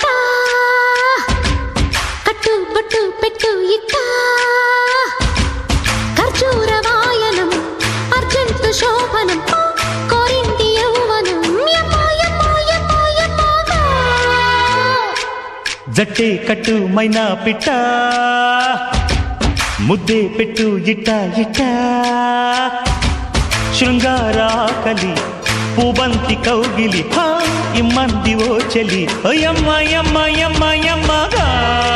పట్టా కట్టు బొట్టు పెట్టు ఇట్టా ఖర్జూర వాయనం అర్జెంటు శోభనం కోరింది యౌవనం యమ్మా యమ్మా యమ్మా యమ్మాగా జట్టే కట్టు మైనా పిట్ట ముద్దే పెట్టు ఇట్ట ఇట్ట శృంగారాకలి పూబంతి కౌగిలి హా ఇమ్మంది ఓ చెలి యమ్మ యమ్మ యమ్మ యమ్మగా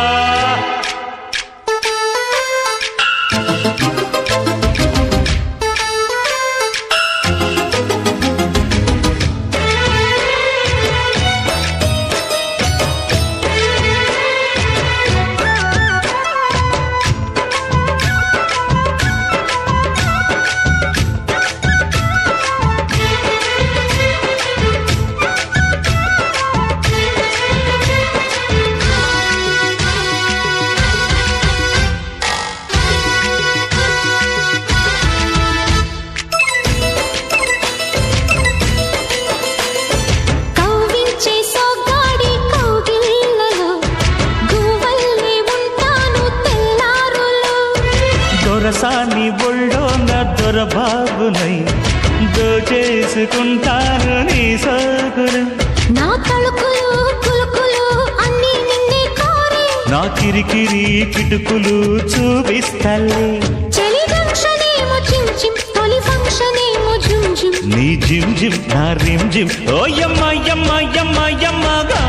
కౌగిలించే సోగ్గాడి కౌగిళ్ళలో గువ్వల్లే ఉంటాను తెల్లారులు దొరసాని ఒళ్ళోన దొరబాబునై దోచేసుకుంటాను నీ సోకులు నా తలుకులు కులుకులు అన్నీ నిన్నే కోరే నా కిరికిరి కిటుకులు చూపిస్తలే చలి జంక్షన్ ఏమో చిమ్ చిమ్ తొలి ఫంక్షన్ ఏమో జుమ్ జుమ్ నీ జిమ్ జిమ్ నా రిమ్ జిమ్ ఓ యమ్మ యమ్మ యమ్మ యమ్మగా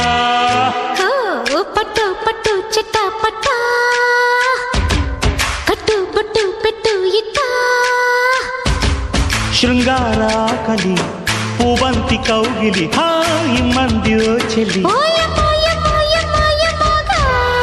ఓ పట్టు పట్టు చెట్ట పట్టా కట్టు బొట్టు పెట్టు ఇట్టా శృంగారాకలి పూవంతి కౌగిలి హాయి మంది ఓ చెల్లి ఓయమ్మ యమ్మ యమ్మ యమ్మగా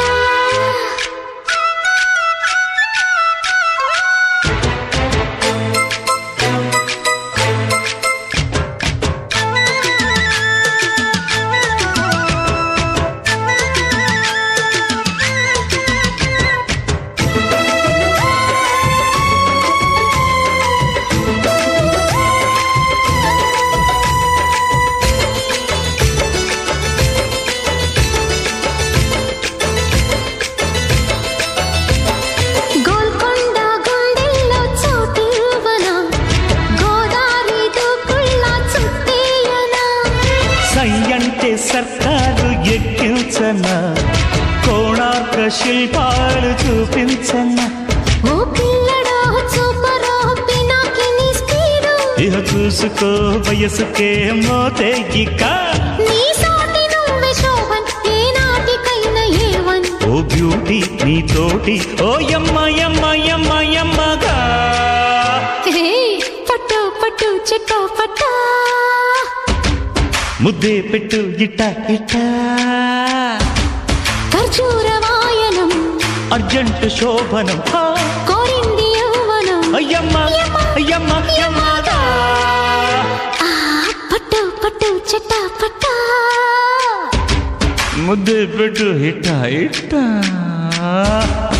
గోల్కొండ గుండెల్లో చోటివ్వనా గోదారి దూకుళ్ళ చుట్టేయనా సై అంటే సర్కారు ఎక్కించనా కోణార్క శిల్పాలు చూపించనా ఓ పిల్లడో చూపరో పినాకిని స్పీడు ఇహ చూసుకో వయసుకే మోతే ఇక నీ సాటి నువ్వే శోభన్ ఏ నాటికైనా ఏవన్ ఓ బ్యూటీ నీ తోటి ఓ యమ్మ యమ్మ యమ్మ యమ్మగా హే, పట్టు పట్టు చెట్ట పట్టా ముద్దే పెట్టు ఇట్ట ఇట్ట ఖర్జూర వాయనం అర్జెంట్ శోభనం హా, కోరింది యౌవనం అయ్యమ్మ అయ్యమ్మ యమ్మగా ఆ, పట్టు పట్టు చెట్ట పట్టా ముద్దే పెట్టు ఇట్ట ఇట్ట